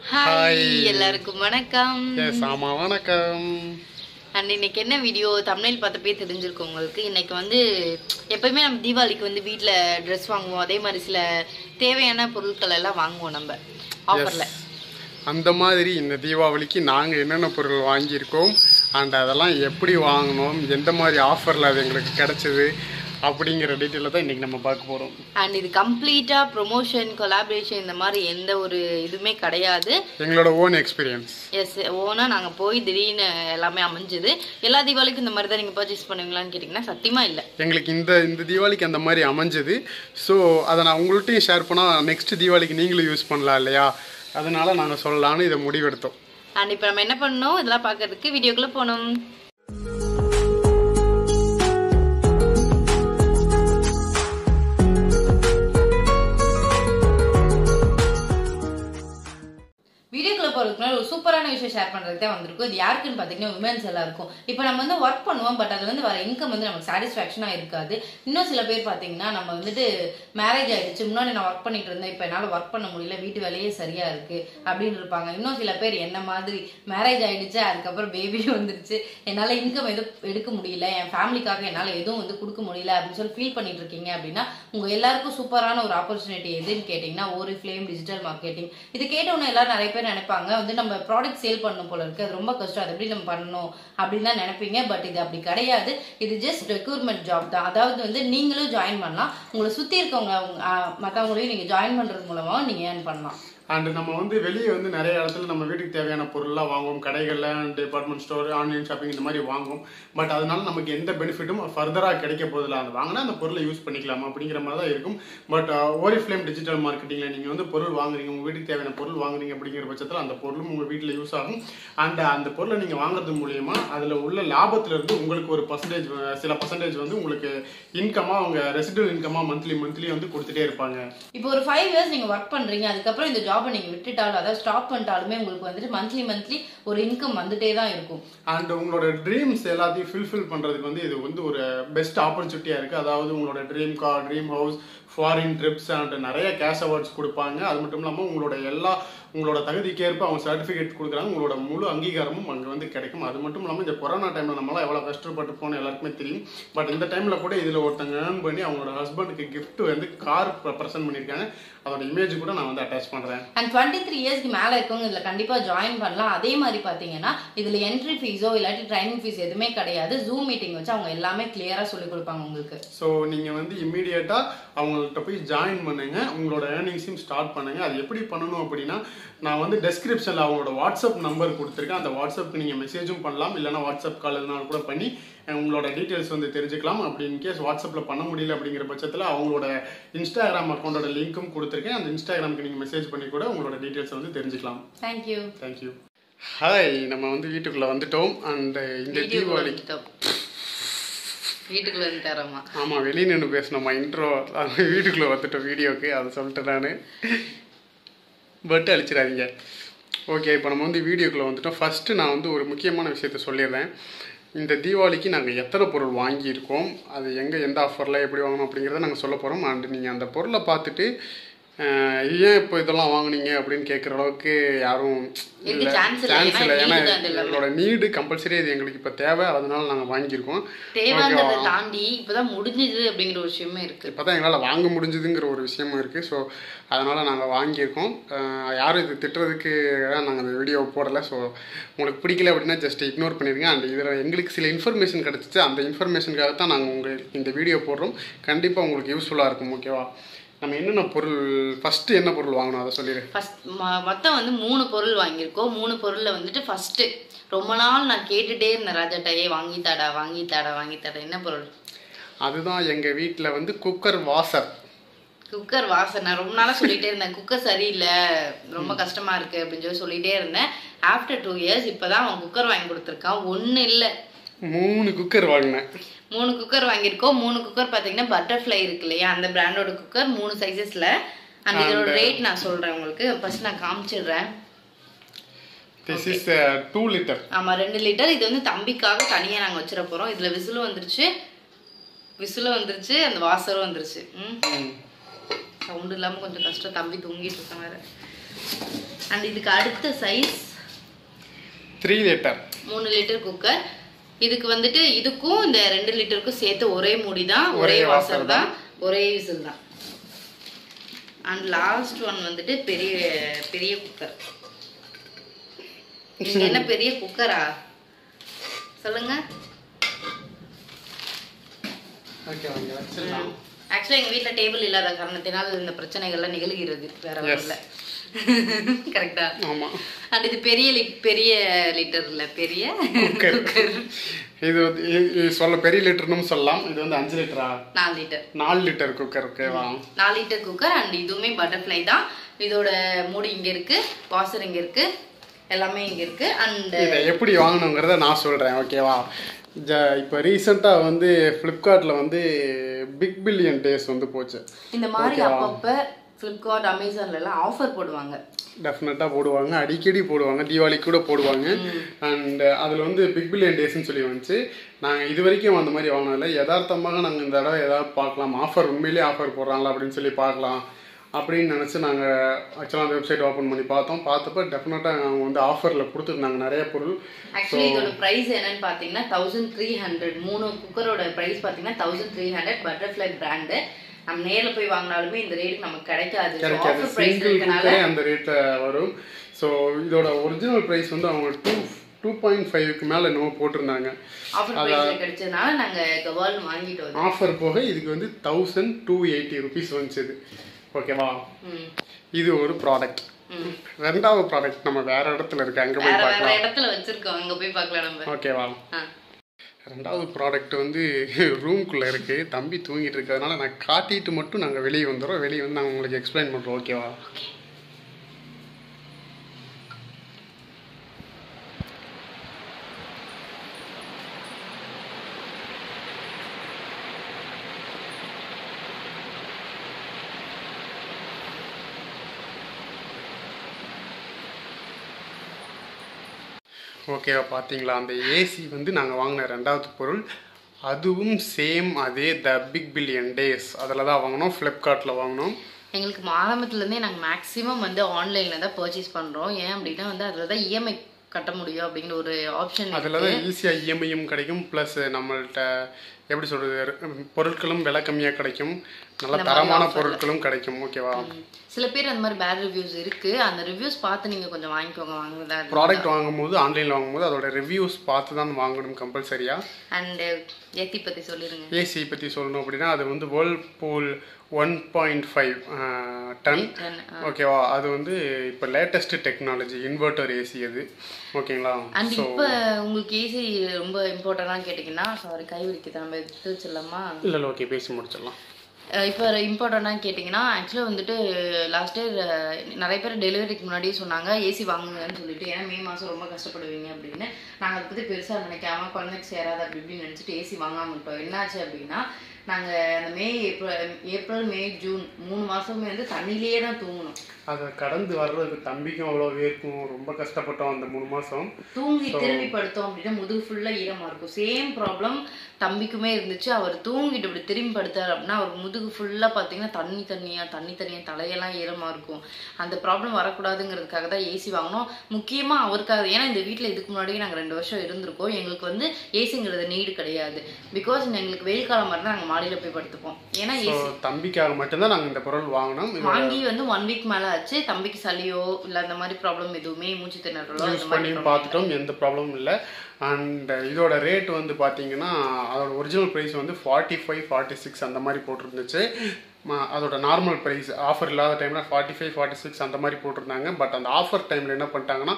Hi எல்லாருக்கும் வணக்கம் S ஆமா வணக்கம் அண்ட் இன்னைக்கு என்ன வீடியோ தமிழில் பார்த்தப்பே தெரிஞ்சிருக்கும் உங்களுக்கு இன்னைக்கு வந்து எப்பயுமே நம்ம தீபாவளிக்கு வந்து வீட்டில் ட்ரெஸ் வாங்குவோம் அதே மாதிரி சில தேவையான பொருட்கள் எல்லாம் வாங்குவோம் நம்ம ஆஃபரில் அந்த மாதிரி இந்த தீபாவளிக்கு நாங்கள் என்னென்ன பொருள் வாங்கியிருக்கோம் அண்ட் அதெல்லாம் எப்படி வாங்கினோம் எந்த மாதிரி ஆஃபரில் அது எங்களுக்கு கிடைச்சது அப்படிங்கிற டீட்டெயிலை தான் இன்றைக்கி நம்ம பார்க்க போகிறோம் அண்ட் இது கம்ப்ளீட்டாக ப்ரொமோஷன் கொலாபரேஷன் இந்த மாதிரி எந்த ஒரு இதுவுமே கிடையாது எங்களோட ஓன் எக்ஸ்பீரியன்ஸ் எஸ் ஓனா நாங்கள் போய் திடீர்னு எல்லாமே அமைஞ்சுது எல்லா தீபாவளிக்கும் இந்த மாதிரி தான் நீங்கள் பர்ச்சேஸ் பண்ணுவீங்களான்னு கேட்டிங்கன்னா சத்தியமாக இல்லை எங்களுக்கு இந்த இந்த தீபாவளிக்கு அந்த மாதிரி அமைஞ்சது ஸோ அதை நான் உங்கள்கிட்டையும் ஷேர் பண்ணால் நெக்ஸ்ட் தீபாவளிக்கு நீங்களும் யூஸ் பண்ணலாம் இல்லையா அதனால நாங்கள் சொல்லலான்னு இதை முடிவெடுத்தோம் அண்ட் இப்போ நம்ம என்ன பண்ணோம் இதெல்லாம் பார்க்கறதுக்கு வீடியோக்குள்ளே போனோம் வீடியோக்குள்ள போறதுக்கு முன்னாடி ஒரு சூப்பரான விஷயம் ஷேர் பண்றதுக்கு தான் வந்திருக்கும் இது யாருக்குன்னு பாத்தீங்கன்னா உமன்ஸ் எல்லாருக்கும் இப்போ நம்ம வந்து ஒர்க் பண்ணுவோம் பட் அதுல இருந்து வர இன்கம் வந்து நமக்கு சாட்டிஸ்ஃபேக்ஷனா இருக்காது இன்னும் சில பேர் பாத்தீங்கன்னா நம்ம வந்துட்டு மேரேஜ் ஆயிடுச்சு முன்னாடி நான் ஒர்க் பண்ணிட்டு இருந்தேன் இப்போ என்னால ஒர்க் பண்ண முடியல வீட்டு வேலையே சரியா இருக்கு அப்படின்னு இருப்பாங்க இன்னும் சில பேர் என்ன மாதிரி மேரேஜ் ஆயிடுச்சு அதுக்கப்புறம் பேபியும் வந்துருச்சு என்னால இன்கம் எதுவும் எடுக்க முடியல என் ஃபேமிலிக்காக என்னால எதுவும் வந்து கொடுக்க முடியல அப்படின்னு சொல்லி ஃபீல் பண்ணிட்டு இருக்கீங்க அப்படின்னா உங்க எல்லாருக்கும் சூப்பரான ஒரு ஆப்பர்ச்சுனிட்டி எதுன்னு கேட்டீங்கன்னா ஒரு ஃபிளேம் டிஜிட்டல் மார்க்கெட்டிங் இது கேட்டவுடனே எல்லாரும் நிறைய பேர் நினைப்பாங்க வந்து நம்ம ப்ராடக்ட் சேல் பண்ணணும் போல இருக்கு அது ரொம்ப கஷ்டம் அது எப்படி நம்ம பண்ணணும் அப்படின்னு தான் நினைப்பீங்க பட் இது அப்படி கிடையாது இது ஜஸ்ட் ரெக்ரூட்மெண்ட் ஜாப் தான் அதாவது வந்து நீங்களும் ஜாயின் பண்ணலாம் உங்களை சுத்தி இருக்கவங்க அவங்க, ஆஹ், மத்தவங்களையும் நீங்க ஜாயின் பண்றது மூலமா நீங்க ஏர்ன் பண்ணலாம் அண்ட் நம்ம வந்து வெளியே வந்து நிறைய இடத்துல நம்ம வீட்டுக்கு தேவையான பொருள்லாம் வாங்குவோம் கடைகளில் டிபார்ட்மெண்ட் ஸ்டோர் ஆன்லைன் ஷாப்பிங் இந்த மாதிரி வாங்குவோம் பட் அதனால நமக்கு எந்த பெனிஃபிட்டும் ஃபர்தராக கிடைக்க போதில்ல அது வாங்கினா அந்த பொருளை யூஸ் பண்ணிக்கலாம் அப்படிங்கிற மாதிரி தான் இருக்கும் பட் ஓரி ஃப்ளேம் டிஜிட்டல் மார்க்கெட்டிங்கில் நீங்கள் வந்து பொருள் வாங்குறீங்க உங்கள் வீட்டுக்கு தேவையான பொருள் வாங்குறீங்க அப்படிங்கிற பட்சத்தில் அந்த பொருளும் உங்கள் வீட்டில் யூஸ் ஆகும் அண்ட் அந்த பொருளை நீங்கள் வாங்குறது மூலியமா அதில் உள்ள லாபத்துல இருந்து உங்களுக்கு ஒரு பர்சன்டேஜ் சில பர்சன்டேஜ் வந்து உங்களுக்கு இன்கமாக அவங்க ரெசிடுவல் இன்கமாக மந்த்லி மந்த்லி வந்து கொடுத்துட்டே இருப்பாங்க இப்போ ஒரு ஃபைவ் இயர்ஸ் நீங்க ஒர்க் பண்றீங்க அதுக்கப்புறம் இந்த ஜாபை நீங்க விட்டுட்டாலும் அதாவது ஸ்டாப் பண்ணிட்டாலுமே உங்களுக்கு வந்துட்டு மந்த்லி மந்த்லி ஒரு இன்கம் வந்துட்டே தான் இருக்கும் அண்ட் உங்களோட ட்ரீம்ஸ் எல்லாத்தையும் ஃபில்ஃபில் பண்ணுறதுக்கு வந்து இது வந்து ஒரு பெஸ்ட் ஆப்பர்ச்சுனிட்டியாக இருக்குது அதாவது உங்களோட dream car dream house foreign trips and நிறைய கேஷ் அவார்ட்ஸ் கொடுப்பாங்க அது மட்டும் இல்லாமல் உங்களோட எல்லா உங்களோட தகுதிக்கேற்ப அவங்க சர்டிஃபிகேட் கொடுக்குறாங்க உங்களோட முழு அங்கீகாரமும் அங்கே வந்து கிடைக்கும் அது மட்டும் இல்லாமல் இந்த கொரோனா டைமில் நம்மளாம் எவ்வளோ கஷ்டப்பட்டு போனோம் எல்லாருக்குமே தெரியும் பட் இந்த டைமில் கூட இதில் ஒருத்தங்க ஏர்ன் பண்ணி அவங்களோட ஹஸ்பண்டுக்கு gift வந்து கார் ப்ரெசென்ட் பண்ணியிருக்காங்க அதோட இமேஜ் கூட நான் வந்து அட்டாச் பண்ணுறேன் அண்ட் டுவெண்ட்டி த்ரீ இயர்ஸ்க்கு மேலே இருக்கவங்க இதில் கண்டிப்பாக ஜாயின் பண்ணலாம் அதே மாதிரி பார்த்தீங்கன்னா இதில் என்ட்ரி ஃபீஸோ இல்லாட்டி ட்ரைனிங் ஃபீஸ் எதுவுமே கிடையாது ஜூம் மீட்டிங் வச்சு அவங்க எல்லாமே கிளியராக சொல்லி கொடுப்பாங்க உங்களுக்கு ஸோ நீங்கள் வந்து இம்மீடியட்டாக அவங்கள்ட்ட போய் ஜாயின் பண்ணுங்க உங்களோட ஏர்னிங்ஸையும் ஸ்டார்ட் பண்ணுங்க அது எப்படி பண்ணணும் அப்படின்னா நான் வந்து டெஸ்கிரிப்ஷனில் அவங்களோட வாட்ஸ்அப் நம்பர் கொடுத்துருக்கேன் அந்த வாட்ஸ்அப்க்கு நீங்கள் மெசேஜும் பண்ணலாம் இல்லைனா வாட்ஸ்அப் கால் எதுனாலும் கூட பண்ணி அஹ், உங்களோட டீட்டெயில்ஸ் வந்து தெரிஞ்சுக்கலாம் அப்படி இன்கேஸ் வாட்ஸ்அப்பில் பண்ண முடியல அப்படிங்கிற பட்சத்தில் அவங்களோட இன்ஸ்டாகிராம் அக்கௌண்டோட லிங்க்கும் கொடுத்துருக்கேன் அந்த இன்ஸ்டாகிராமுக்கு நீங்கள் மெசேஜ் பண்ணி கூட உங்களோட டீட்டெயில்ஸ் வந்து தெரிஞ்சுக்கலாம் தேங்க்யூ தேங்க்யூ ஹாய் நம்ம வந்து வீட்டுக்குள்ளே வந்துட்டோம் அண்ட் இந்த தீபாவளி வீட்டுக்குள்ள வந்து தரமா ஆமாம் வெளியே நின்று பேசணுமா இன்ட்ரோ வீட்டுக்குள்ளே வந்துட்டோம் வீடியோக்கு அதை சொல்லிட்டேன் நான் பட் அழிச்சிடாதீங்க ஓகே இப்போ நம்ம வந்து வீடியோக்குள்ளே வந்துட்டோம் ஃபஸ்ட்டு நான் வந்து ஒரு முக்கியமான விஷயத்த சொல்லிடுறேன் இந்த தீபாவளிக்கு நாங்கள் எத்தனை பொருள் வாங்கியிருக்கோம் அது எங்கே எந்த ஆஃபரில் எப்படி வாங்கணும் அப்படிங்கிறத நாங்கள் சொல்ல போகிறோம் அண்ட் நீங்கள் அந்த பொருளை பார்த்துட்டு அஹ், ஏன் இப்போ இதெல்லாம் வாங்குனீங்க அப்படின்னு கேட்குற அளவுக்கு யாரும் இதுக்கு chance இல்லை. சான்ஸ் இல்லை ஏன்னா ஏன்னா need தான் இது எல்லாமே. எங்களோட நீடு கம்பல்சரி இது எங்களுக்கு இப்போ தேவை அதனால நாங்கள் வாங்கியிருக்கோம் தேவைங்கிறத தாண்டி இப்பதான் முடிஞ்சது அப்படிங்கிற ஒரு விஷயமே இருக்கு இப்போ தான் எங்களால் வாங்க முடிஞ்சதுங்கிற ஒரு விஷயமும் இருக்குது ஸோ அதனால் நாங்கள் வாங்கியிருக்கோம் அஹ் யாரும் இது திட்டுறதுக்கு நாங்கள் அந்த வீடியோ போடலை ஸோ உங்களுக்கு பிடிக்கல அப்படின்னா ஜஸ்ட் இக்னோர் பண்ணிடுங்க அண்ட் இதில் எங்களுக்கு சில இன்ஃபர்மேஷன் கிடச்சிச்சு அந்த இன்ஃபர்மேஷனுக்காக தான் நாங்கள் உங்களுக்கு இந்த வீடியோ போடுறோம் கண்டிப்பாக உங்களுக்கு யூஸ்ஃபுல்லாக இருக்கும் ஓகேவா நம்ம என்னென்ன பொருள் ஃபஸ்ட்டு என்ன பொருள் வாங்கணும் அதை சொல்லிடு ஃபர்ஸ்ட் மொத்தம் வந்து மூணு பொருள் வாங்கியிருக்கோம் மூணு பொருள்ல வந்துட்டு ஃபர்ஸ்ட் ரொம்ப நாள் நான் கேட்டுட்டே இருந்தேன் ராஜாட்ட ஏ வாங்கி தாடா வாங்கி தாடா வாங்கி தாடா என்ன பொருள் அதுதான் எங்கள் வீட்டில் வந்து குக்கர் வாசர் குக்கர் வாசனை நான் ரொம்ப நாளா சொல்லிட்டே இருந்தேன் குக்கர் சரியில்லை ரொம்ப கஷ்டமா இருக்கு அப்படின்னு சொல்லி சொல்லிட்டே இருந்தேன் ஆஃப்டர் டூ இயர்ஸ் இப்பதான் அவன் குக்கர் வாங்கி கொடுத்துருக்கான் ஒண்ணு இல்ல மூணு குக்கர் வாங்கினேன் மூணு குக்கர் வாங்கியிருக்கோம் மூணு குக்கர் பாத்தீங்கன்னா பட்டர்ஃப்ளை இருக்கு இல்லையா அந்த பிராண்டோட குக்கர் மூணு சைஸஸ்ல அந்த இதோட ரேட் நான் சொல்றேன் உங்களுக்கு ஃபர்ஸ்ட் நான் காமிச்சிடுறேன் திஸ் இஸ் டூ லிட்டர் ஆமா ரெண்டு லிட்டர் இது வந்து தம்பிக்காக தனியா நாங்க வச்சிட போறோம் இதுல விசிலும் வந்துருச்சு விசிலும் வந்துருச்சு அந்த வாசரும் வந்துருச்சு ம் சவுண்ட் இல்லாம கொஞ்சம் கஷ்டம் தம்பி தூங்கிட்டு இருக்கான் வேற அண்ட் இதுக்கு அடுத்த சைஸ் த்ரீ லிட்டர் மூணு லிட்டர் குக்கர் இதுக்கு வந்துட்டு இதுக்கும் இந்த ரெண்டு லிட்டருக்கும் சேர்த்து ஒரே மூடி தான் ஒரே ஒரே வாசர் வாசர் தான் ஒரே விசில் தான் அண்ட் லாஸ்ட் ஒன் வந்துட்டு பெரிய பெரிய குக்கர் நீங்க என்ன பெரிய குக்கரா சொல்லுங்க ஓகே ஓகே வச்சிடலாம் ஆக்சுவலா எங்க வீட்ல டேபிள் இல்லாத காரணத்தினால் இந்த பிரச்சனைகள்லாம் நிகழ்கிறது வேற ஒன்றும் இல்ல கரெக்டா ஆமாம் அண்ட் இது பெரிய லிட் பெரிய லிட்டர் இல்ல பெரிய குக்கர் இது வந்து இது- இது சொல்ல பெரிய லிட்டர்னு சொல்லலாம் இது வந்து அஞ்சு லிட்டரா நாலு லிட்டர் நாலு லிட்டர் குக்கர் ஓகேவா நாலு லிட்டர் குக்கர் அண்ட் இதுவுமே பட்டர்ஃப்ளை தான் இதோட மூடி இங்க இருக்கு வாசர் இங்க இருக்கு எல்லாமே இங்க இருக்கு அண்ட் இதை எப்படி வாங்கணுங்கிறத நான் சொல்கிறேன் ஓகேவா ஜ இப்போ ரீசெண்டாக வந்து ஃப்ளிப்கார்ட்டில் வந்து பிக் பில்லியன் டேஸ் வந்து போச்சு இந்த மாதிரி அப்பப்ப ஃப்ளிப்கார்ட் அமேசான்ல எல்லாம் ஆஃபர் போடுவாங்க டெஃபினட்டாக போடுவாங்க அடிக்கடி போடுவாங்க தீபாவளிக்கு கூட போடுவாங்க அண்ட் அதில் வந்து பிக் பில்லியன் டேஸ்னு சொல்லி வந்துச்சு நாங்கள் இது வரைக்கும் அந்த மாதிரி வாங்கினதில்ல யதார்த்தமாக நாங்கள் இந்த தடவை ஏதாவது பார்க்கலாம் ஆஃபர் உண்மையிலேயே ஆஃபர் போடுறாங்களா அப்படின்னு சொல்லி பார்க்கலாம் அப்படின்னு நினச்சி நாங்கள் ஆக்சுவலாக அந்த வெப்சைட் ஓப்பன் பண்ணி பார்த்தோம் பார்த்தப்ப டெஃபினட்டாக அவங்க வந்து ஆஃபரில் கொடுத்துருந்தாங்க நிறைய பொருள் ஆக்சுவலி இதோட பிரைஸ் என்னன்னு பாத்தீங்கன்னா தௌசண்ட் த்ரீ ஹண்ட்ரட் மூணு குக்கரோட பிரைஸ் பாத்தீங்கன்னா thousand three hundred butterfly brand நம்ம நேர்ல போய் வாங்கினாலுமே இந்த ரேட்டுக்கு நமக்கு கிடைக்காது கிடைக்காது ஆஃபர் பிரைஸ் சிங்கிள் இருக்கனால குக்கரே அந்த ரேட்டில் வரும் ஸோ இதோட ஒரிஜினல் ப்ரைஸ் வந்து அவங்க டூ டூ பாயிண்ட் ஃபைவ்க்கு மேலே என்னவோ போட்டிருந்தாங்க ஆஃபர் பிரைஸ்ல கிடைச்சதுனால நாங்க கவால் வாங்கிட்டு வந்தோம் ஆஃபர் போக இதுக்கு வந்து தௌசண்ட் டூ எயிட்டி ருபீஸ் வந்துச்சு இது ஓகேவா ம். இது ஒரு ப்ராடக்ட் ம். ரெண்டாவது ப்ராடக்ட் நம்ம வேற இடத்துல இருக்கு அங்கே போய் வேற வேற பார்க்கலாம் இடத்துல வச்சிருக்கோம் அங்க போய் பார்க்கலாம் நம்ம ஓகேவா ஆ. ரெண்டாவது ப்ராடக்ட் வந்து ரூம்குள்ளே இருக்குது தம்பி தூங்கிட்டு இருக்கிறதுனால நான் காட்டிட்டு மட்டும் நாங்கள் வெளியே வந்துடுறோம் வெளியே வந்து நாங்கள் உங்களுக்கு எக்ஸ்பிளைன் பண்ணுறோம் ஓகேவா ஓகேவா பார்த்தீங்களா அந்த ஏசி வந்து நாங்கள் வாங்கின ரெண்டாவது பொருள் அதுவும் சேம் அதே த பிக் பில்லியன் டேஸ் அதில் தான் வாங்கினோம் ஃப்ளிப்கார்ட்டில் வாங்கினோம் எங்களுக்கு ஆரம்பத்துல இருந்தே நாங்க மேக்ஸிமம் வந்து ஆன்லைன்ல தான் பர்ச்சேஸ் பண்றோம் ஏன் அப்படின்னா வந்து அதுல தான் இஎம்ஐ கட்ட முடியும் அப்படிங்கிற ஒரு ஆப்ஷன் அதில் தான் ஈஸியாக இஎம்ஐயும் கிடைக்கும் ப்ளஸ் நம்மள்ட்ட எப்படி சொல்கிறது பொருட்களும் விலை கம்மியாக கிடைக்கும் நல்ல தரமான பொருட்களும் கிடைக்கும் ஓகேவா சில பேர் அந்த மாதிரி பேட் ரிவ்யூஸ் இருக்கு அந்த ரிவ்யூஸ் பார்த்து நீங்க கொஞ்சம் வாங்கிக்கோங்க வாங்குறதா ப்ராடக்ட் வாங்கும்போது ஆன்லைனில் வாங்கும்போது அதோட ரிவ்யூஸ் பார்த்து தான் வாங்கணும் கம்பல்சரியாக அண்ட் ஏத்தி பத்தி சொல்லிருங்க ஏசி பற்றி சொல்லணும் அப்படின்னா அது வந்து Whirlpool one point five ton Ten, ஓகேவா அது வந்து இப்போ லேட்டஸ்ட் டெக்னாலஜி இன்வெர்ட்டர் ஏசி அது ஓகேங்களா அண்ட் இப்போ உங்களுக்கு ஏசி ரொம்ப இம்பார்ட்டன்டாக கேட்டிங்கன்னா சாரி கை விரிக்குது நம்ம எடுத்து வச்சிடலாமா இல்லை இல்லை ஓகே பேசி முடிச்சிடலாம் அஹ் இப்போ இம்பார்ட்டண்ட்டாக கேட்டிங்கன்னா ஆக்சுவலாக வந்துட்டு லாஸ்ட் இயர் நிறைய பேர் டெலிவரிக்கு முன்னாடியே சொன்னாங்க ஏசி வாங்குங்கன்னு சொல்லிட்டு ஏன்னா மே மாதம் ரொம்ப கஷ்டப்படுவீங்க அப்படின்னு நாங்கள் அதை பற்றி பெருசாக நினைக்காம குழந்தைக்கு சேராது அப்படி இப்படின்னு நினச்சிட்டு ஏசி வாங்காம விட்டோம் என்னாச்சு அப்படின்னா நாங்கள் அந்த May April April May June மூணு மாதமே வந்து தண்ணியிலேயே தான் தூங்கணும் அதை கடந்து வர்றதுக்கு தம்பிக்கும் அவ்வளோ வேர்க்கும் ரொம்ப கஷ்டப்பட்டோம் அந்த மூணு மாதம் தூங்கி திரும்பி படுத்தோம் அப்படின்னா முதுகு ஃபுல்லா ஈரமா இருக்கும் சேம் ப்ராப்ளம் தம்பிக்குமே இருந்துச்சு அவர் தூங்கிட்டு இப்படி திரும்பி படுத்தார் அப்படின்னா அவர் முதுகு ஃபுல்லா பாத்தீங்கன்னா தண்ணி தண்ணியா தண்ணி தண்ணியா தலையெல்லாம் ஈரமா இருக்கும் அந்த ப்ராப்ளம் வரக்கூடாதுங்கிறதுக்காக தான் ஏசி வாங்கினோம் முக்கியமா அவருக்காக ஏன்னா இந்த வீட்ல இதுக்கு முன்னாடியே நாங்க ரெண்டு வருஷம் இருந்திருக்கோம் எங்களுக்கு வந்து ஏசிங்கிறது நீடு கிடையாது பிகாஸ் எங்களுக்கு வெயில் காலம் இருந்தால் நாங்க மாடியில போய் படுத்துப்போம் ஏன்னா ஸோ ஏசி தம்பிக்காக மட்டும்தான் நாங்கள் இந்த பொருள் வாங்கினோம் இது வாங்கி வந்து ஒன் வீக் மேல ஆச்சு தம்பிக்கு சளியோ இல்ல அந்த மாதிரி ப்ராப்ளம் எதுவுமே மூச்சு திணறலோ அந்த யூஸ் மாதிரி பண்ணி பார்த்துட்டோம் எந்த ப்ராப்ளமும் இல்லை அண்ட் இதோட ரேட் வந்து பார்த்தீங்கன்னா அதோட ஒரிஜினல் ப்ரைஸ் வந்து ஃபார்ட்டி ஃபைவ் ஃபார்ட்டி சிக்ஸ் அந்த மாதிரி போட்டிருந்துச்சு ம- அதோட நார்மல் ப்ரைஸ் ஆஃபர் இல்லாத டைமில் ஃபார்ட்டி ஃபைவ் ஃபார்ட்டி சிக்ஸ் அந்த மாதிரி போட்டிருந்தாங்க பட் அந்த ஆஃபர் டைமில் என்ன பண்ணிட்டாங்கன்னா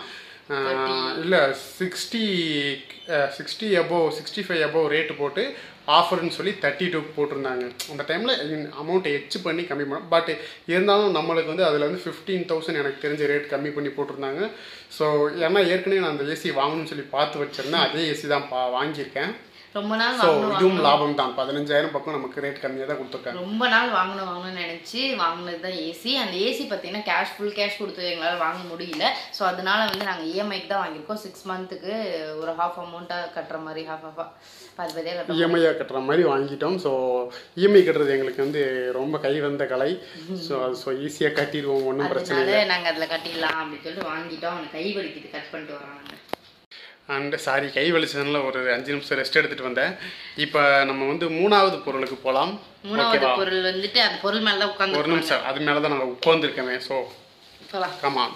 இல்லை sixty sixty above sixty five above rate போட்டு ஆஃபர்னு சொல்லி தேர்ட்டி டூ போட்டிருந்தாங்க அந்த டைமில் அமௌண்ட்டை எச்சு பண்ணி கம்மி பண்ண பட் இருந்தாலும் நம்மளுக்கு வந்து அதில் வந்து ஃபிஃப்டீன் தௌசண்ட் எனக்கு தெரிஞ்ச ரேட் கம்மி பண்ணி போட்டிருந்தாங்க ஸோ ஏன்னா ஏற்கனவே நான் அந்த ஏசி வாங்கணும்னு சொல்லி பார்த்து வச்சிருந்தேன் அதே ஏசி தான் பா வாங்கியிருக்கேன் ரொம்ப நாள் ஸோ வாங்கணும் இதுவும் லாபம் தான் பதினஞ்சாயிரம் பக்கம் நமக்கு ரேட் கம்மியாக தான் கொடுத்துருக்காங்க ரொம்ப நாள் வாங்கணும் வாங்கணும்னு நினைச்சு வாங்கினது தான் ஏசி அந்த ஏசி பார்த்தீங்கன்னா கேஷ் ஃபுல் கேஷ் கொடுத்து எங்களால் வாங்க முடியல ஸோ அதனால வந்து நாங்கள் இஎம்ஐக்கு தான் வாங்கியிருக்கோம் சிக்ஸ் மந்த்துக்கு ஒரு ஹாஃப் அமௌண்ட்டாக கட்டுற மாதிரி ஹாஃப் ஹாஃபாக பாதி பாதியாக கட்டுற இஎம்ஐயாக கட்டுற மாதிரி வாங்கிட்டோம் ஸோ இஎம்ஐ கட்டுறது எங்களுக்கு வந்து ரொம்ப கை வந்த கலை ஸோ ஸோ ஈஸியாக கட்டிடுவோம் ஒன்றும் பிரச்சனை இல்லை அதனால நாங்கள் அதில் கட்டிடலாம் அப்படின்னு சொல்லிட்டு வாங்கிட்டோம் அவனுக்கு கை வலிக்குது கட் பண்ணிட்டு வராங்க அண்ட் சாரி கை வலிச்சதுனால ஒரு அஞ்சு நிமிஷம் ரெஸ்ட் எடுத்துகிட்டு வந்தேன் இப்போ நம்ம வந்து மூணாவது பொருளுக்கு போகலாம் மூணாவது பொருள் வந்துட்டு அந்த பொருள் மேலே தான் உட்காந்து ஒரு நிமிஷம் அது மேலே தான் நாங்கள் உட்காந்துருக்கோமே ஸோ போகலாம் கமான்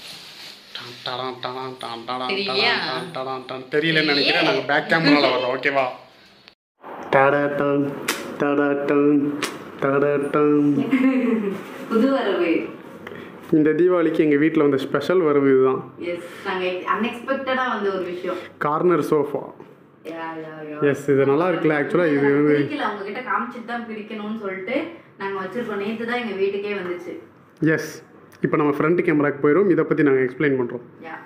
தெரியலையா? தெரியலன்னு நினைக்கிறேன் நாங்கள் பேக் கேமராவில் வரோம் ஓகேவா டடட்டன் டடட்டன் டடட்டன் புது வரவு இந்த தீபாவளிக்கு எங்கள் வீட்டில் வந்து ஸ்பெஷல் வரவு இதுதான் எஸ் நாங்கள் அன்எக்ஸ்பெக்டடாக வந்த ஒரு விஷயம் corner sofa yeah, yeah, yeah. Yes இது நல்லா இருக்குல்ல ஆக்சுவலாக இது வந்து பிரிக்கல அவங்க கிட்ட காமிச்சிட்டு தான் பிரிக்கணும்னு சொல்லிட்டு நாங்க வச்சிருக்கோம் நேத்து தான் எங்க வீட்டுக்கே வந்துச்சு எஸ் இப்போ நம்ம ஃப்ரண்ட் கேமராக்கு போயிடும் இதை பற்றி நாங்கள் எக்ஸ்பிளைன் பண்ணுறோம் யா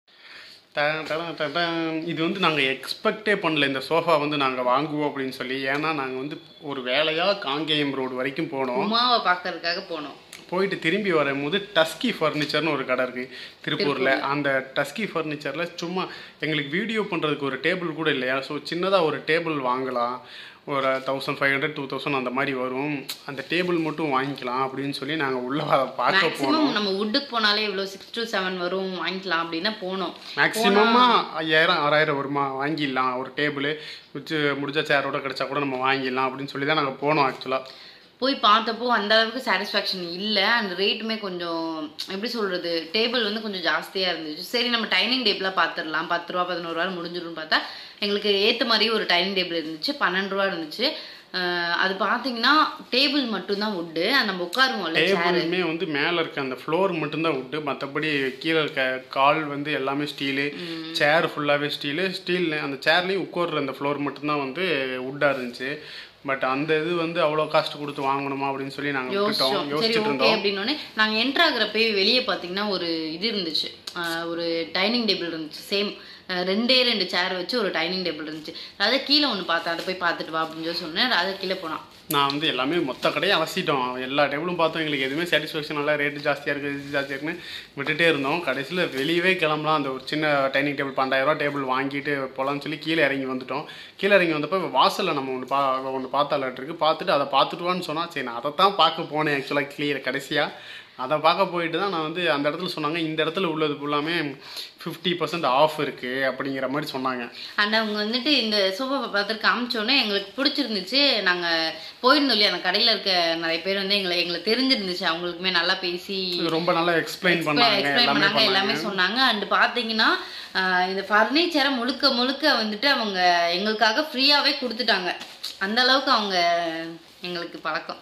இது வந்து நாங்கள் எக்ஸ்பெக்டே பண்ணல இந்த சோஃபா வந்து நாங்கள் வாங்குவோம் அப்படின்னு சொல்லி ஏன்னா நாங்கள் வந்து ஒரு வேலையாக காங்கேயம் ரோடு வரைக்கும் போனோம் உமாவை பார்க்கறதுக்காக போனோம் போயிட்டு திரும்பி வரும்போது டஸ்கி ஃபர்னிச்சர்னு ஒரு கடை இருக்குது திருப்பூரில் அந்த டஸ்கி ஃபர்னிச்சரில் சும்மா எங்களுக்கு வீடியோ பண்ணுறதுக்கு ஒரு டேபிள் கூட இல்லையா ஸோ சின்னதாக ஒரு டேபிள் வாங்கலாம் ஒரு thousand five hundred two thousand அந்த மாதிரி வரும் அந்த டேபிள் மட்டும் வாங்கிக்கலாம் அப்படின்னு சொல்லி நாங்கள் உள்ள அதை பார்க்க போனோம் மேக்ஸிமம் நம்ம வுட்டுக்கு போனாலே இவ்வளோ சிக்ஸ் டு செவன் வரும் வாங்கிக்கலாம் அப்படின்னு போனோம் மேக்ஸிமமாக ஐயாயிரம் ஆறாயிரம் வருமா வாங்கிடலாம் ஒரு டேபிள் வச்சு முடிஞ்ச சேரோட கிடைச்சா கூட நம்ம வாங்கிடலாம் அப்படின்னு சொல்லி தான் நாங்கள் போனோம் ஆக்சுவலாக போய் பார்த்தப்போ அந்த அளவுக்கு சாட்டிஸ்ஃபேக்ஷன் இல்லை அந்த ரேட்டுமே கொஞ்சம் எப்படி சொல்றது டேபிள் வந்து கொஞ்சம் ஜாஸ்தியாக இருந்துச்சு சரி நம்ம டைனிங் டேபிளாக பார்த்துடலாம் பத்து ரூபா பதினோரு ரூபா முடிஞ்சிடும்னு பார்த்தா எங்களுக்கு ஏற்ற மாதிரி ஒரு டைனிங் டேபிள் இருந்துச்சு பன்னெண்டு ரூபா இருந்துச்சு அஹ் அது பார்த்தீங்கன்னா டேபிள் மட்டும்தான் உட்டு நம்ம உட்காருவோம்ல சேர் டேபிளுமே வந்து மேலே இருக்க அந்த ஃப்ளோர் மட்டும்தான் விட்டு மற்றபடி கீழே இருக்க கால் வந்து எல்லாமே ஸ்டீலு சேர் ஃபுல்லாகவே ஸ்டீலு ஸ்டீல் அந்த சேர்லேயும் உட்கார்ற அந்த ஃப்ளோர் மட்டும்தான் வந்து வுட்டாக இருந்துச்சு பட் அந்த இது வந்து அவ்வளோ காஸ்ட் கொடுத்து வாங்கணுமா அப்படின்னு சொல்லி நாங்கள் விட்டுட்டோம் யோசிச்சோம் சரி யோசிச்சுட்டு ஓகே இருந்தோம் அப்படின்னோடனே நாங்கள் என்ட்ரு ஆகுறப்பே வெளியே பார்த்தீங்கன்னா ஒரு இது இருந்துச்சு ஆஹ் ஒரு டைனிங் டேபிள் இருந்துச்சு சேம் ரெண்டே ரெண்டு சேர் வச்சு ஒரு டைனிங் டேபிள் இருந்துச்சு அதை கீழே ஒன்று பார்த்தேன் அதை போய் பார்த்துட்டு வா அப்படின்னு சொல்லி சொன்னேன் அதை கீழே போனான் நான் வந்து எல்லாமே மொத்த கடையும் அலசிட்டோம் எல்லா டேபிளும் பார்த்தோம் எங்களுக்கு எதுவுமே சாட்டிஸ்ஃபேக்ஷன் இல்லை ரேட்டு ஜாஸ்தியாக இருக்குது இது ஜாஸ்தியாக இருக்குன்னு விட்டுட்டே இருந்தோம் கடைசியில் வெளியவே கிளம்பலாம் அந்த ஒரு சின்ன டைனிங் டேபிள் பன்னெண்டாயிரரூவா டேபிள் வாங்கிட்டு போகலான்னு சொல்லி கீழே இறங்கி வந்துட்டோம் கீழே இறங்கி வந்தப்போ வாசலில் நம்ம ஒன்று பா ஒன்று பார்த்தாலாட்டு இருக்கு பார்த்துட்டு அதை பார்த்துட்டு வான்னு சொன்னால் சரி நான் அதை தான் பார்க்க போனேன் ஆக்சுவலாக கிளியர் கடைசியாக அதை பார்க்க போயிட்டு தான் நான் வந்து அந்த இடத்துல சொன்னாங்க இந்த இடத்துல உள்ளது ஃபுல்லாமே ஃபிஃப்டி பர்சன்ட் ஆஃப் இருக்குது அப்படிங்கிற மாதிரி சொன்னாங்க அண்ட் அவங்க வந்துட்டு இந்த சோஃபா பார்த்துட்டு காமிச்சோன்னே எங்களுக்கு பிடிச்சிருந்துச்சு நாங்கள் போயிருந்தோம் இல்லையா அந்த கடையில் இருக்க நிறைய பேர் வந்து எங்களை எங்களுக்கு தெரிஞ்சிருந்துச்சு அவங்களுக்குமே நல்லா பேசி இது ரொம்ப நல்லா எக்ஸ்பிளைன் பண்ணாங்க எக்ஸ்பிளைன் எல்லாமே பண்ணாங்க எல்லாமே பண்ணாங்க சொன்னாங்க அண்ட் பார்த்தீங்கன்னா ஆஹ் இந்த ஃபர்னிச்சரை முழுக்க முழுக்க வந்துட்டு அவங்க எங்களுக்காக ஃப்ரீயாவே கொடுத்துட்டாங்க அந்த அளவுக்கு அவங்க எங்களுக்கு பழக்கம்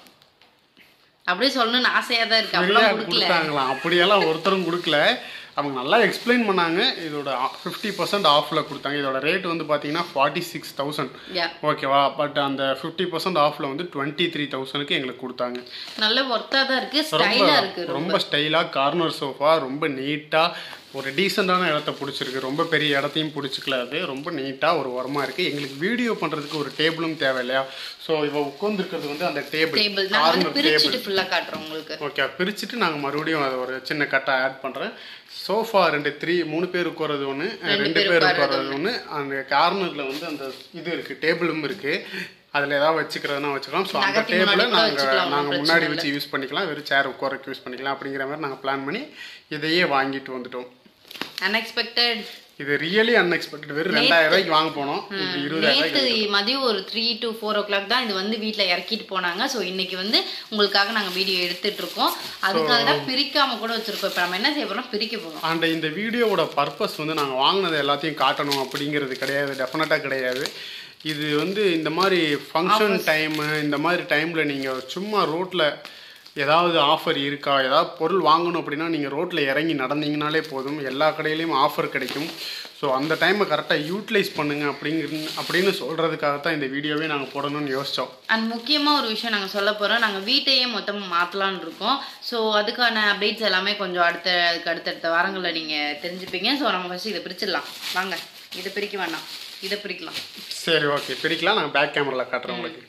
அப்படியே சொல்லணும்னு ஆசையா தான் இருக்கு ஃப்ரீயாக அப்படிலாம் கொடுக்கல கொடுத்தாங்களாம் அப்படியெல்லாம் ஒருத்தரும் கொடுக்கல அவங்க நல்லா எக்ஸ்பிளைன் பண்ணாங்க இதோட ஃபிஃப்டி பர்சன்ட் ஆஃபில் கொடுத்தாங்க இதோட ரேட் வந்து பார்த்தீங்கன்னா ஃபார்ட்டி சிக்ஸ் தௌசண்ட் யா ஓகேவா பட் அந்த ஃபிஃப்டி பர்சன்ட் ஆஃபில் வந்து டுவெண்ட்டி த்ரீ தௌசண்ட்க்கு எங்களுக்கு கொடுத்தாங்க நல்ல ஒர்த்தா தான் இருக்கு ரொம்ப ஸ்டைலா இருக்கு ரொம்ப ஸ்டைலாக கார்னர் சோஃபா ரொம்ப நீட்டாக ஒரு டீசெண்டான இடத்த பிடிச்சிருக்கு ரொம்ப பெரிய இடத்தையும் பிடிச்சிக்கல அது ரொம்ப நீட்டாக ஒரு உரமாக இருக்குது எங்களுக்கு வீடியோ பண்ணுறதுக்கு ஒரு டேபிளும் தேவை இல்லையா ஸோ இவ உட்காந்துருக்கிறது வந்து அந்த டேபிள் டேபிள் நான் வந்து கார்னர் டேபிள் பிரிச்சுட்டு ஃபுல்லா காட்டுறோம் உங்களுக்கு ஓகே பிரிச்சுட்டு நாங்கள் மறுபடியும் அதை ஒரு சின்ன கட்டாக ஆட் பண்ணுறேன் சோஃபா ரெண்டு த்ரீ மூணு பேர் உட்கார்றது ஒன்று ரெண்டு பேர் உட்கார்றது ஒன்று அந்த கார்னரில் வந்து அந்த இது இருக்குது டேபிளும் இருக்குது அதில் ஏதாவது வச்சுக்கிறதுனா வச்சுக்கலாம் ஸோ அந்த நகர்த்தி டேபிளை முன்னாடி கூட நாங்கள் வச்சுக்கலாம், நாங்கள் ஒண்ணும் முன்னாடி பிரச்சனை வச்சு யூஸ் பண்ணிக்கலாம் வெறும் சேர் உட்காரக்கு யூஸ் பண்ணிக்கலாம் அப்படிங்கிற மாதிரி நாங்கள் பிளான் பண்ணி இதையே வாங்கிட்டு வந்துட்டோம் அன்எக்ஸ்பெக்டட் இது ரியலி அன்எக்ஸ்பெக்டட் வெறும் ரெண்டாயிரம் ரூபாய்க்கு வாங்க போனோம் இது இருபதாயிரம் நேத்து ரூபாய்க்கு மதியம் ஒரு three to four o'clock தான் இது வந்து வீட்ல இறக்கிட்டு போனாங்க ஸோ இன்னைக்கு வந்து உங்களுக்காக நாங்க வீடியோ எடுத்துட்டு இருக்கோம் அதுக்காக தான் பிரிக்காம கூட வச்சிருக்கோம் இப்போ நம்ம என்ன செய்ய போறோம் பிரிக்க போறோம் அண்ட் இந்த வீடியோவோட பர்பஸ் வந்து நாங்கள் வாங்கினது எல்லாத்தையும் காட்டணும் அப்படிங்கிறது கிடையாது டெஃபினட்டாக கிடையாது இது வந்து இந்த மாதிரி ஃபங்க்ஷன் டைமு இந்த மாதிரி டைமில் நீங்கள் சும்மா ரோட்டில் ஏதாவது ஆஃபர் இருக்கா ஏதாவது பொருள் வாங்கணும் அப்படின்னா நீங்கள் ரோட்டில் இறங்கி நடந்தீங்கனாலே போதும் எல்லா கடையிலையும் ஆஃபர் கிடைக்கும் ஸோ அந்த டைமை கரெக்டாக யூட்டிலைஸ் பண்ணுங்க அப்படிங்கிற அப்படின்னு சொல்கிறதுக்காக தான் இந்த வீடியோவே நாங்கள் போடணும்னு யோசித்தோம் அண்ட் முக்கியமா ஒரு விஷயம் நாங்க சொல்ல போறோம் நாங்க வீட்டையே மொத்தமா மாத்தலாம்னு இருக்கோம் ஸோ அதுக்கான அப்டேட்ஸ் எல்லாமே கொஞ்சம் அடுத்த அதுக்கு அடுத்தடுத்த வாரங்களில் நீங்க தெரிஞ்சுப்பீங்க ஸோ நம்ம ஃபர்ஸ்ட் இதை பிரிச்சிடலாம் வாங்க இதை பிரிக்க வேண்டாம் இதை பிரிக்கலாம் சரி ஓகே பிரிக்கலாம் நான் பேக் கேமராவில் காட்டுறேன் உங்களுக்கு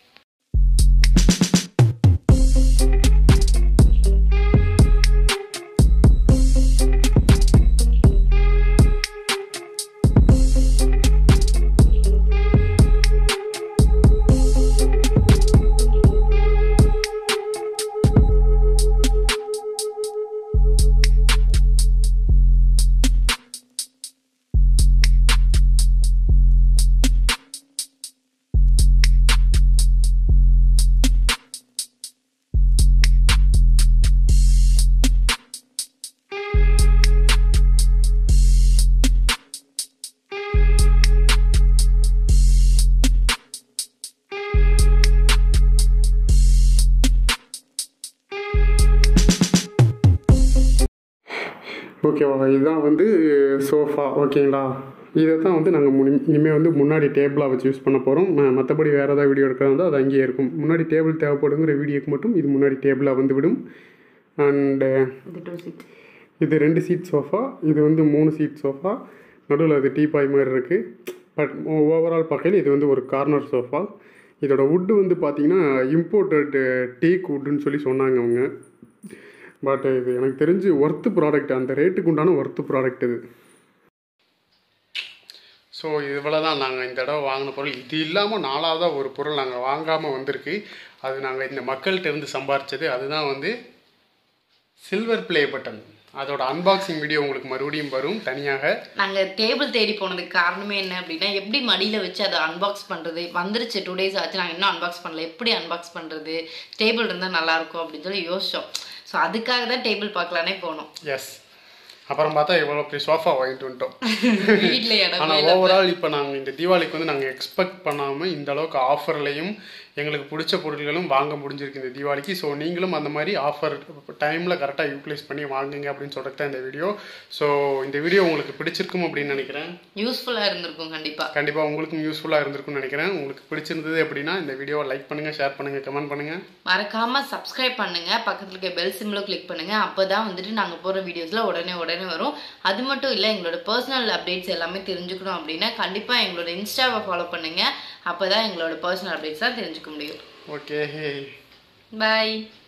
ஓகேவா இதுதான் வந்து சோஃபா ஓகேங்களா இதை தான் வந்து நாங்கள் முனி இனிமேல் வந்து முன்னாடி டேபிளாக வச்சு யூஸ் பண்ண போகிறோம் மற்றபடி வேறு ஏதாவது வீடியோ எடுக்கிறதா இருந்தால் அது அங்கேயே இருக்கும் முன்னாடி டேபிள் தேவைப்படுங்கிற வீடியோக்கு மட்டும் இது முன்னாடி டேபிளாக வந்து விடும் அண்டு இது டூ சீட் இது ரெண்டு சீட் சோஃபா இது வந்து மூணு சீட் சோஃபா நடுவில் அது டீபாய் மாதிரி இருக்குது பட் ஓவரால் பார்க்கையில் இது வந்து ஒரு கார்னர் சோஃபா இதோட வுட்டு வந்து பார்த்தீங்கன்னா இம்போர்ட்டட் டீக் வுட்டுன்னு சொல்லி சொன்னாங்க அவங்க பட் இது எனக்கு தெரிஞ்சு ஒர்த்து ப்ராடக்ட் அந்த ரேட்டுக்கு உண்டான ஒர்த்து ப்ராடக்ட் இது ஸோ இவ்வளோ தான் நாங்கள் இந்த தடவை வாங்கின பொருள் இது இல்லாமல் நாலாவதாக ஒரு பொருள் நாங்கள் வாங்காமல் வந்திருக்கு அது நாங்கள் இந்த மக்கள்கிட்ட இருந்து சம்பாரிச்சது அதுதான் வந்து சில்வர் ப்ளே பட்டன் அதோட அன்பாக்சிங் வீடியோ உங்களுக்கு மறுபடியும் வரும் தனியாக நாங்க டேபிள் தேடி போனதுக்கு காரணமே என்ன அப்படின்னா எப்படி மடியில வச்சு அதை அன்பாக்ஸ் பண்றது வந்துருச்சு டூ டேஸ் ஆச்சு நாங்க இன்னும் அன்பாக்ஸ் பண்ணல எப்படி அன்பாக்ஸ் பண்றது டேபிள் இருந்தா நல்லா இருக்கும் அப்படின்னு சொல்லி யோசிச்சோம் ஸோ அதுக்காக தான் டேபிள் பார்க்கலானே போனோம் எஸ் அப்புறம் பார்த்தா இவ்வளோ பெரிய சோஃபா வாங்கிட்டு வந்துட்டோம் வீட்ல இடம் ஆனால் ஓவரால் இப்போ நாங்கள் இந்த தீபாவளிக்கு வந்து நாங்கள் எக்ஸ்பெக்ட் பண்ணாமல் இந்த அளவுக்கு ஆஃபர்லையும் எங்களுக்கு பிடிச்ச பொருட்களும் வாங்க முடிஞ்சிருக்கு இந்த தீபாவளிக்கு ஸோ நீங்களும் அந்த மாதிரி ஆஃபர் டைமில் கரெக்டாக யூட்டிலைஸ் பண்ணி வாங்குங்க அப்படின்னு சொல்லிட்டு தான் இந்த வீடியோ ஸோ இந்த வீடியோ உங்களுக்கு பிடிச்சிருக்கும் அப்படின்னு நினைக்கிறேன் யூஸ்ஃபுல்லா இருந்திருக்கும் கண்டிப்பா கண்டிப்பாக உங்களுக்கும் யூஸ்ஃபுல்லாக இருந்திருக்கும்னு நினைக்கிறேன் உங்களுக்கு பிடிச்சிருந்தது அப்படின்னா இந்த வீடியோவை லைக் பண்ணுங்கள் ஷேர் பண்ணுங்கள் கமெண்ட் பண்ணுங்கள் மறக்காம சப்ஸ்கிரைப் பண்ணுங்க பக்கத்துல இருக்க பெல் சிம்பிளும் கிளிக் பண்ணுங்க அப்பதான் வந்துட்டு நாங்க போற வீடியோஸ்ல உடனே உடனே வரும் அது மட்டும் இல்ல எங்களோட பர்சனல் அப்டேட்ஸ் எல்லாமே தெரிஞ்சுக்கணும் அப்படின்னா கண்டிப்பா எங்களோட இன்ஸ்டாவை ஃபாலோ பண்ணுங்க அப்பதான் எங்களோட பர்சனல் அப்டேட்ஸ் தான் தெரிஞ்சுக்க முடியும் ஓகே பாய்